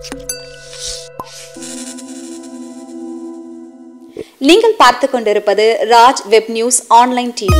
நீங்கள் பார்த்துக் கொண்டிருப்பது Raj web news online TV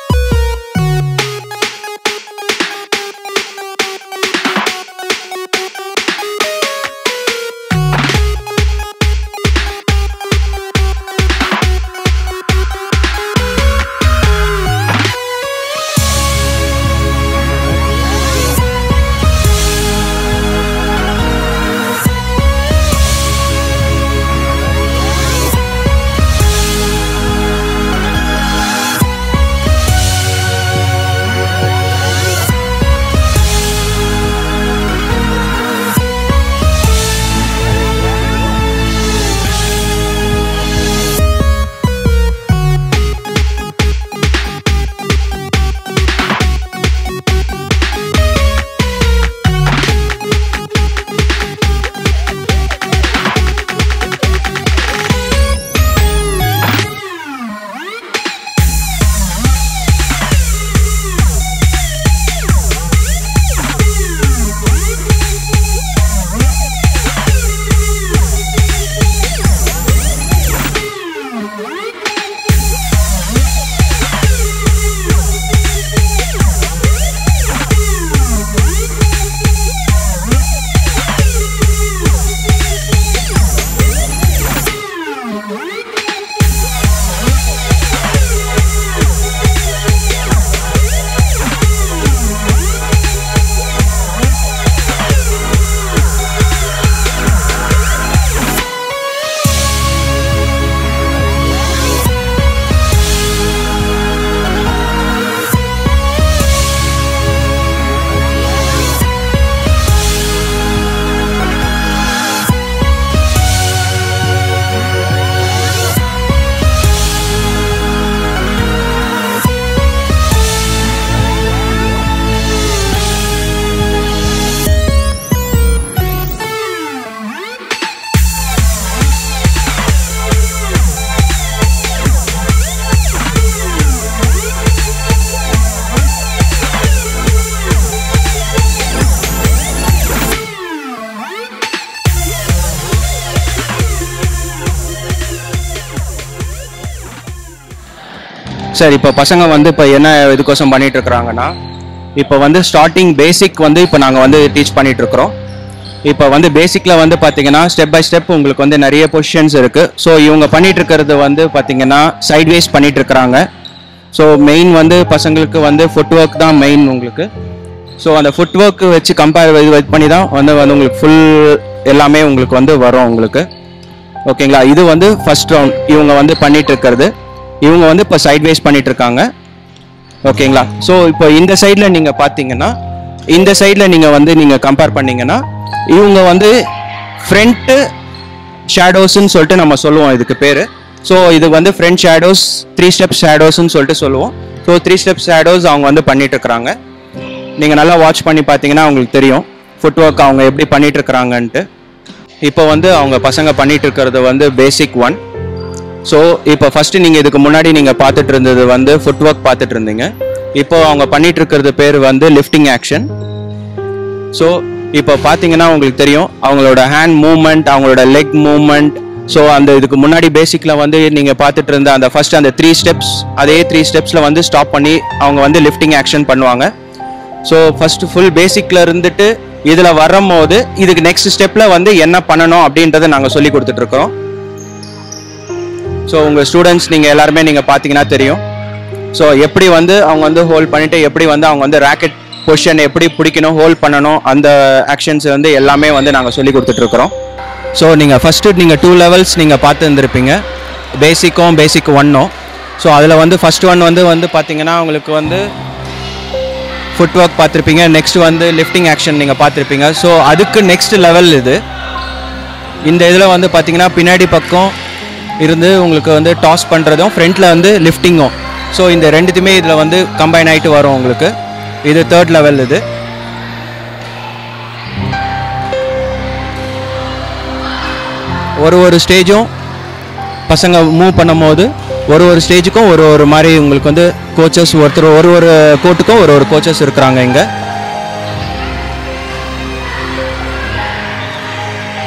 sir இப்போ பசங்க வந்து இப்போ என்ன இதுக்கோசம் பண்ணிட்டு இருக்கிறாங்கன்னா இப்போ வந்து ஸ்டார்டிங் பேசிக் வந்து இப்போ நாங்கள் வந்து டீச் பண்ணிட்டு இருக்கிறோம் இப்போ வந்து பேசிக்கில் வந்து பார்த்தீங்கன்னா ஸ்டெப் பை ஸ்டெப் உங்களுக்கு வந்து நிறைய பொசிஷன்ஸ் இருக்குது ஸோ இவங்க பண்ணிட்டு இருக்கிறது வந்து பார்த்தீங்கன்னா சைட்வேஸ் பண்ணிட்டு இருக்கிறாங்க ஸோ மெயின் வந்து பசங்களுக்கு வந்து ஃபுட் ஒர்க் தான் மெயின் உங்களுக்கு ஸோ அந்த ஃபுட் ஒர்க் வச்சு கம்பேர் இது பண்ணி தான் வந்து வந்து உங்களுக்கு ஃபுல் எல்லாமே உங்களுக்கு வந்து வரும் உங்களுக்கு ஓகேங்களா இது வந்து ஃபர்ஸ்ட் ரவுண்ட் இவங்க வந்து பண்ணிட்டு இருக்கிறது இவங்க வந்து இப்போ சைட்வேஸ் பண்ணிட்டு இருக்காங்க ஓகேங்களா ஸோ இப்போ இந்த சைடில் நீங்கள் பார்த்தீங்கன்னா இந்த சைடில் நீங்கள் வந்து நீங்கள் கம்பேர் பண்ணீங்கன்னா இவங்க வந்து ஃப்ரண்ட்டு ஷேடோஸ்ன்னு சொல்லிட்டு நம்ம சொல்லுவோம் இதுக்கு பேர் ஸோ இது வந்து ஃப்ரண்ட் ஷேடோஸ் த்ரீ ஸ்டெப் ஷேடோஸ்ன்னு சொல்லிட்டு சொல்லுவோம் ஸோ த்ரீ ஸ்டெப் ஷேடோஸ் அவங்க வந்து பண்ணிட்டு இருக்கிறாங்க நீங்கள் நல்லா வாட்ச் பண்ணி பார்த்தீங்கன்னா உங்களுக்கு தெரியும் ஃபுட் ஒர்க் அவங்க எப்படி பண்ணிட்டு இருக்கிறாங்கன்ட்டு இப்போ வந்து அவங்க பசங்க பண்ணிட்டு இருக்கிறது வந்து பேசிக் ஒன் ஸோ இப்போ ஃபர்ஸ்ட் நீங்கள் இதுக்கு முன்னாடி நீங்கள் பார்த்துட்டு இருந்தது வந்து ஃபுட் ஒர்க் பார்த்துட்டு இருந்தீங்க இப்போ அவங்க பண்ணிட்டு இருக்கிறது பேர் வந்து லிஃப்டிங் ஆக்ஷன் ஸோ இப்போ பார்த்தீங்கன்னா உங்களுக்கு தெரியும் அவங்களோட ஹேண்ட் மூவ்மெண்ட் அவங்களோட லெக் மூவ்மெண்ட் ஸோ அந்த இதுக்கு முன்னாடி பேசிக்கில் வந்து நீங்கள் பார்த்துட்டு இருந்த அந்த ஃபர்ஸ்ட் அந்த த்ரீ ஸ்டெப்ஸ் அதே த்ரீ ஸ்டெப்ஸில் வந்து ஸ்டாப் பண்ணி அவங்க வந்து லிஃப்டிங் ஆக்ஷன் பண்ணுவாங்க ஸோ ஃபர்ஸ்ட் ஃபுல் பேசிக்ல இருந்துட்டு இதில் வரும்போது இதுக்கு நெக்ஸ்ட் ஸ்டெப்பில் வந்து என்ன பண்ணணும் அப்படின்றத நாங்கள் சொல்லி கொடுத்துட்டு இருக்கோம் ஸோ உங்கள் ஸ்டூடெண்ட்ஸ் நீங்கள் எல்லாருமே நீங்கள் பார்த்தீங்கன்னா தெரியும் ஸோ எப்படி வந்து அவங்க வந்து ஹோல்ட் பண்ணிட்டு எப்படி வந்து அவங்க வந்து ராக்கெட் பொசிஷன் எப்படி பிடிக்கணும் ஹோல்ட் பண்ணணும் அந்த ஆக்ஷன்ஸ் வந்து எல்லாமே வந்து நாங்கள் சொல்லி கொடுத்துட்ருக்குறோம் ஸோ நீங்கள் ஃபஸ்ட்டு நீங்கள் டூ லெவல்ஸ் நீங்கள் பார்த்து இருந்திருப்பீங்க பேசிக்கும் பேசிக் ஒன்னும் ஸோ அதில் வந்து ஃபர்ஸ்ட் ஒன் வந்து வந்து பார்த்தீங்கன்னா உங்களுக்கு வந்து ஃபுட் ஒர்க் பார்த்துருப்பீங்க நெக்ஸ்ட் வந்து லிஃப்டிங் ஆக்ஷன் நீங்கள் பார்த்துருப்பீங்க ஸோ அதுக்கு நெக்ஸ்ட் லெவல் இது இந்த இதில் வந்து பார்த்தீங்கன்னா பின்னாடி பக்கம் இருந்து உங்களுக்கு வந்து டாஸ் பண்ணுறதும் ஃப்ரண்ட்டில் வந்து லிஃப்டிங்கும் ஸோ இந்த ரெண்டுத்துமே இதில் வந்து கம்பைன் ஆகிட்டு வரும் உங்களுக்கு இது தேர்ட் லெவல் இது ஒரு ஒரு ஸ்டேஜும் பசங்க மூவ் பண்ணும்போது ஒரு ஒரு ஸ்டேஜுக்கும் ஒரு ஒரு மாதிரி உங்களுக்கு வந்து கோச்சஸ் ஒருத்தர் ஒரு ஒரு கோட்டுக்கும் ஒரு ஒரு கோச்சஸ் இருக்கிறாங்க இங்கே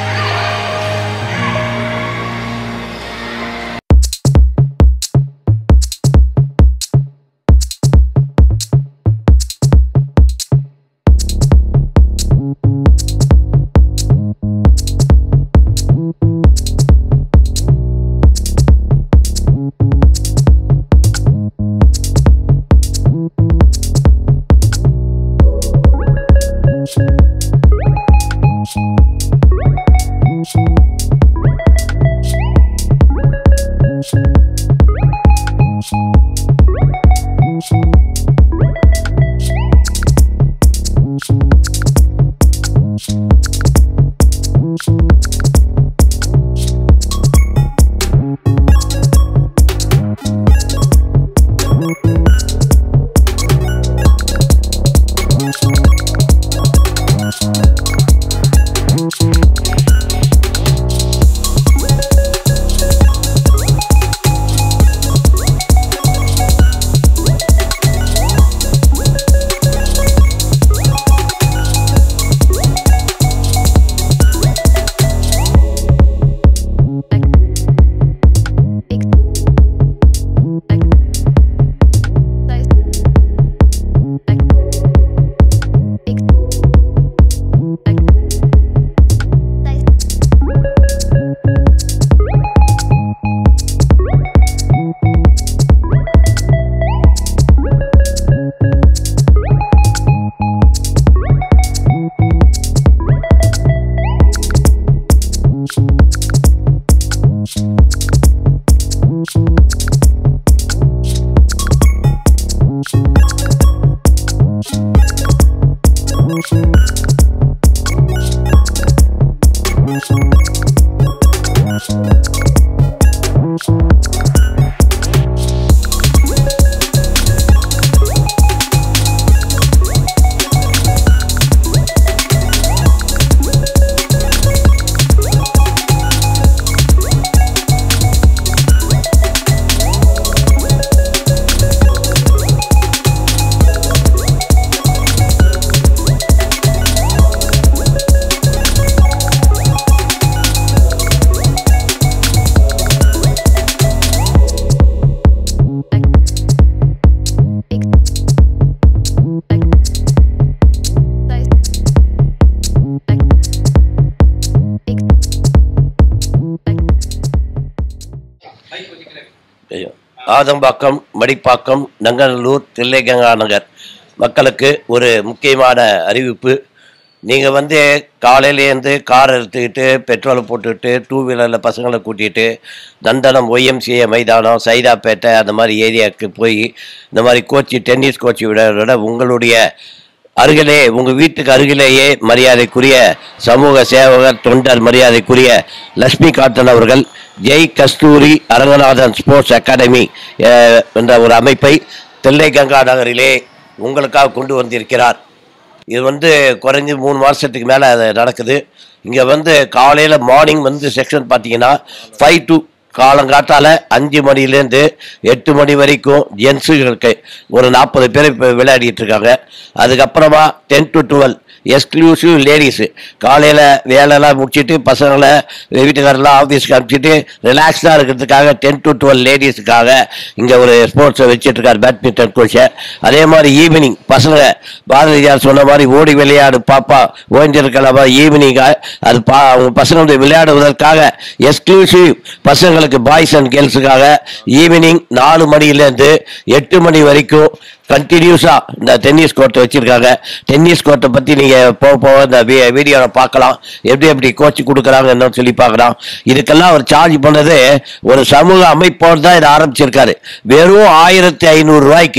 ஐயோ. ஆதம்பாக்கம் மடிப்பாக்கம் நங்கநல்லூர் தில்லைகங்கா நகர் மக்களுக்கு ஒரு முக்கியமான அறிவிப்பு நீங்கள் வந்து காலையிலேருந்து கார் எடுத்துக்கிட்டு பெட்ரோலை போட்டுக்கிட்டு டூ வீலரில் பசங்களை கூட்டிகிட்டு நந்தனம் ஒய்எம்சிஏ மைதானம் சைதாப்பேட்டை அந்த மாதிரி ஏரியாவுக்கு போய் இந்த மாதிரி கோச்சி டென்னிஸ் கோச்சி விட விட உங்களுடைய அருகிலே உங்கள் வீட்டுக்கு அருகிலேயே மரியாதைக்குரிய சமூக சேவகர் தொண்டர் மரியாதைக்குரிய லட்சுமி காட்டன் அவர்கள் Jai Kasturi Aranganathan sports academy ah, என்ற ஒரு அமைப்பை தில்லை கங்கா நகரிலே உங்களுக்காக கொண்டு வந்திருக்கிறார் இது வந்து குறைஞ்சு மூணு மாதத்துக்கு மேலே அது நடக்குது இங்கே வந்து காலையில் மார்னிங் வந்து செக்ஷன் பார்த்தீங்கன்னா ஃபைவ் டு காலங்காத்தால அஞ்சு மணிலேருந்து எட்டு மணி வரைக்கும் ஜென்ஸுகளுக்கு ஒரு நாற்பது பேர் இப்போ விளையாடிட்டு இருக்காங்க அதுக்கப்புறமா ten to twelve exclusive ladies காலையில் வேலைலாம் முடிச்சுட்டு பசங்களை வீட்டுக்காரெல்லாம் ஆஃபீஸ்க்கு அனுப்பிச்சிட்டு ரிலாக்ஸ்டாக இருக்கிறதுக்காக டென் டு டுவெல் லேடிஸுக்காக இங்கே ஒரு ஸ்போர்ட்ஸை வச்சுட்டு இருக்காரு பேட்மிண்டன் கோச்சை அதே மாதிரி ஈவினிங் பசங்க பாரதியார் சொன்ன மாதிரி ஓடி விளையாடு பாப்பா ஓய்ந்திருக்கலாம் ஈவினிங்காக அது பா அவங்க பசங்களுடைய விளையாடுவதற்காக எக்ஸ்க்ளூசிவ் பசங்களுக்கு பாய்ஸ் அண்ட் கேர்ள்ஸுக்காக ஈவினிங் நாலு மணிலேருந்து எட்டு மணி வரைக்கும் கண்டினியூஸாக இந்த டென்னிஸ் கோர்ட்டை வச்சுருக்காங்க டென்னிஸ் கோர்ட்டை பற்றி நீங்கள் போக போக இந்த வீ வீடியோவில் பார்க்கலாம் எப்படி எப்படி கோச் கொடுக்குறாங்க என்னன்னு சொல்லி பார்க்கலாம் இதுக்கெல்லாம் அவர் சார்ஜ் பண்ணது ஒரு சமூக அமைப்போடு தான் இதை ஆரம்பிச்சிருக்காரு வெறும் ஆயிரத்தி ஐநூறுரூவாய்க்கு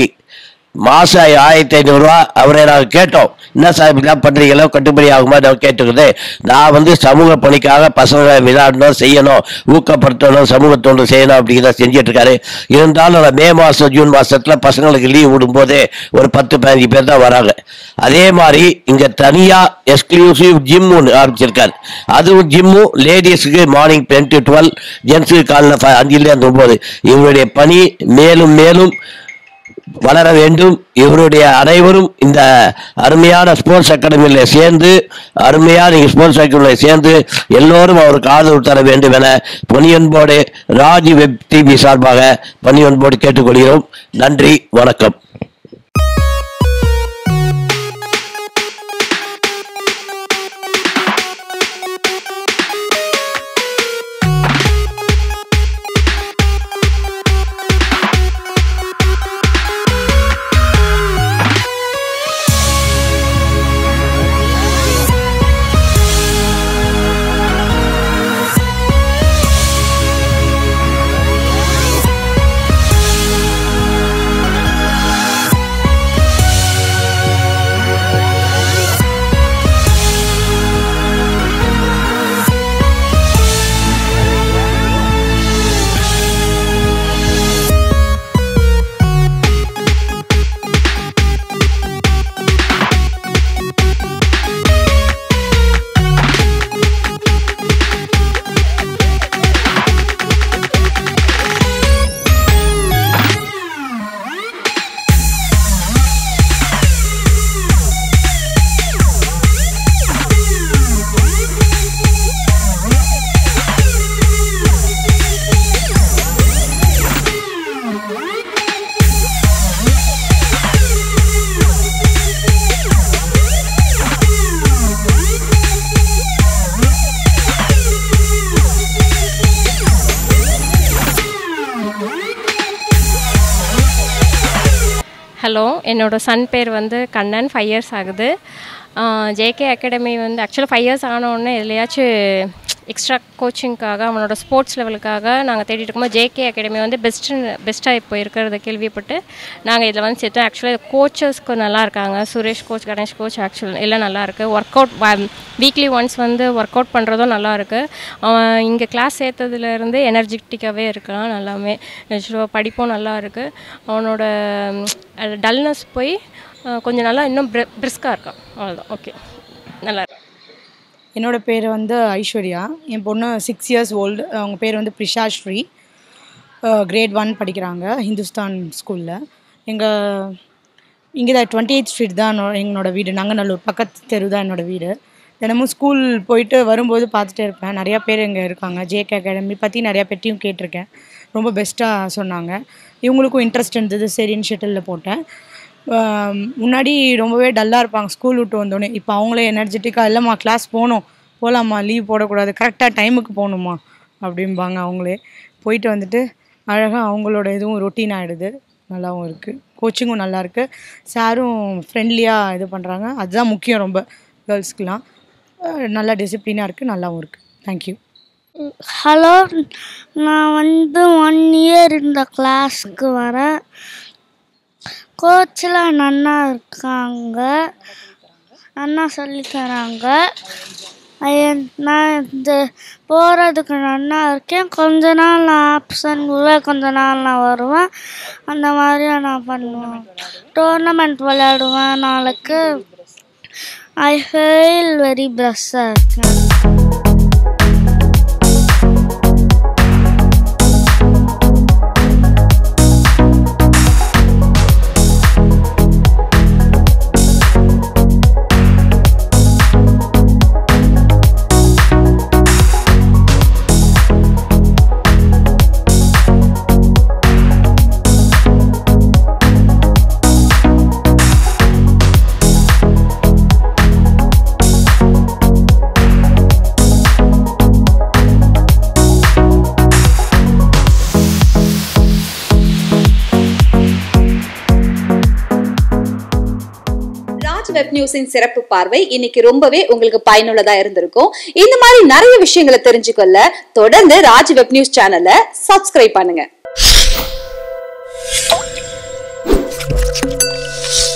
மாதம் ஆயிரத்தி ஐநூறுரூவா அவரை நாங்கள் கேட்டோம் என்ன சார் இப்படிலாம் பண்ணுறீங்களோ கட்டுப்படி ஆகுமா நான் கேட்டுக்கிறது நான் வந்து சமூக பணிக்காக பசங்க விளையாடணும் செய்யணும் ஊக்கப்படுத்தணும் சமூக தொண்டு செய்யணும் அப்படிங்கிறத செஞ்சுட்டு இருக்காரு இருந்தாலும் நான் மே மாதம் ஜூன் மாதத்தில் பசங்களுக்கு லீவ் விடும்போது ஒரு பத்து பதினஞ்சு பேர் தான் வராங்க அதே மாதிரி இங்கே தனியாக எக்ஸ்க்ளூசிவ் ஜிம் ஒன்று ஆரம்பிச்சிருக்காரு அதுவும் ஜிம்மும் லேடிஸுக்கு மார்னிங் டென் டு டுவெல் ஜென்ஸுக்கு காலைல ஃப- அஞ்சுலேருந்து ஒம்பது இவருடைய பணி மேலும் மேலும் வளர வேண்டும் இவருடைய அனைவரும் இந்த அருமையான ஸ்போர்ட்ஸ் அகாடமியில் சேர்ந்து அருமையான நீங்கள் ஸ்போர்ட்ஸ் அகாடமியில் சேர்ந்து எல்லோரும் அவருக்கு ஆதரவு தர வேண்டும் என பணியன்போடு ராஜ் வெப் டிவி சார்பாக பணியன்போடு கேட்டுக்கொள்கிறோம் நன்றி வணக்கம் ஹலோ என்னோட சன் பேர் வந்து கண்ணன் ஃபைவ் இயர்ஸ் ஆகுது ஜேகே அகாடமி வந்து ஆக்சுவலாக ஃபைவ் இயர்ஸ் ஆனவுடனே எதுலையாச்சும் எக்ஸ்ட்ரா கோச்சிங்க்காக அவனோட ஸ்போர்ட்ஸ் லெவலுக்காக நாங்கள் தேடிட்டு இருக்கும்போது ஜேகே அகாடமி வந்து பெஸ்ட்டு பெஸ்ட்டாக இப்போ இருக்கிறத கேள்விப்பட்டு நாங்கள் இதில் வந்து சேர்த்தோம் ஆக்சுவலாக கோச்சஸ்க்கு நல்லா இருக்காங்க Suresh coach Ganesh coach actual எல்லாம் நல்லா இருக்குது ஒர்க் அவுட் வீக்லி ஒன்ஸ் வந்து ஒர்க் அவுட் பண்ணுறதும் நல்லா இருக்குது அவன் இங்கே கிளாஸ் சேர்த்ததுலேருந்து எனர்ஜெட்டிக்காகவே இருக்கலாம் நல்லாமே ஆக்சுவலாக படிப்பும் நல்லா இருக்குது அவனோட டல்னஸ் போய் அஹ், கொஞ்சம் நல்லா இன்னும் பிரிஸ்காக இருக்கான் அவ்வளோதான் ஓகே நல்லா இருக்கு என்னோட பேர் வந்து ஐஸ்வர்யா என் பொண்ணு சிக்ஸ் இயர்ஸ் ஓல்டு அவங்க பேர் வந்து பிரிஷா ஸ்ரீ கிரேட் ஒன் படிக்கிறாங்க ஹிந்துஸ்தான் ஸ்கூலில் எங்கள் இங்கே தான் டுவெண்ட்டி எயிட் ஸ்ட்ரீட் தான் என்னோ- எங்களோட வீடு நங்கநல்லூர் பக்கத்து தெரு தான் என்னோட வீடு தினமும் ஸ்கூல் போயிட்டு வரும்போது பார்த்துட்டே இருப்பேன் நிறையா பேர் இங்கே இருக்காங்க ஜேகே அகாடமி பற்றி நிறையா பேர்ட்டையும் கேட்டிருக்கேன் ரொம்ப பெஸ்ட்டாக சொன்னாங்க இவங்களுக்கும் இன்ட்ரெஸ்ட் இருந்தது சரின்னு ஷட்டிலில் போட்டேன் ஆம், முன்னாடி ரொம்பவே டல்லாக இருப்பாங்க ஸ்கூல் விட்டு வந்தோடனே இப்போ அவங்களே எனர்ஜெட்டிக்காக இல்லைம்மா கிளாஸ் போகணும் போகலாம்மா லீவ் போடக்கூடாது கரெக்டாக டைமுக்கு போகணுமா அப்படிம்பாங்க அவங்களே போயிட்டு வந்துட்டு அழகாக அவங்களோட இதுவும் ரொட்டீன் ஆகிடுது நல்லாவும் இருக்குது கோச்சிங்கும் நல்லா இருக்குது சாரும் ஃப்ரெண்ட்லியாக இது பண்ணுறாங்க அதுதான் முக்கியம் ரொம்ப கேர்ள்ஸ்க்குலாம் நல்லா டிசிப்ளினாக இருக்குது நல்லாவும் இருக்குது தேங்க்யூ ஹலோ நான் வந்து ஒன் இயர் இந்த கிளாஸ்க்கு வரேன் கோச்செலாம் நன்னா இருக்காங்க நன்னா சொல்லித் தராங்க ஐயன் நான் இந்த போகிறதுக்கு நன்னா இருக்கேன் கொஞ்ச நாள் நான் ஆப்சன்ட் கொஞ்ச நாள் நான் வருவேன் அந்த மாதிரியா நான் பண்ணுவேன் டோர்னமெண்ட் விளையாடுவேன் நாளைக்கு ஐ ஃபீல் வெரி ப்ளஸ்ஸாக இருக்கேன் ராஜ் வெப் நியூஸின் சிறப்பு பார்வை இன்னைக்கு ரொம்பவே உங்களுக்கு பயனுள்ளதா இருந்திருக்கும் இந்த மாதிரி நிறைய விஷயங்களை தெரிஞ்சுக்கொள்ள தொடர்ந்து ராஜ் வெப் நியூஸ் சேனலை சப்ஸ்கிரைப் பண்ணுங்க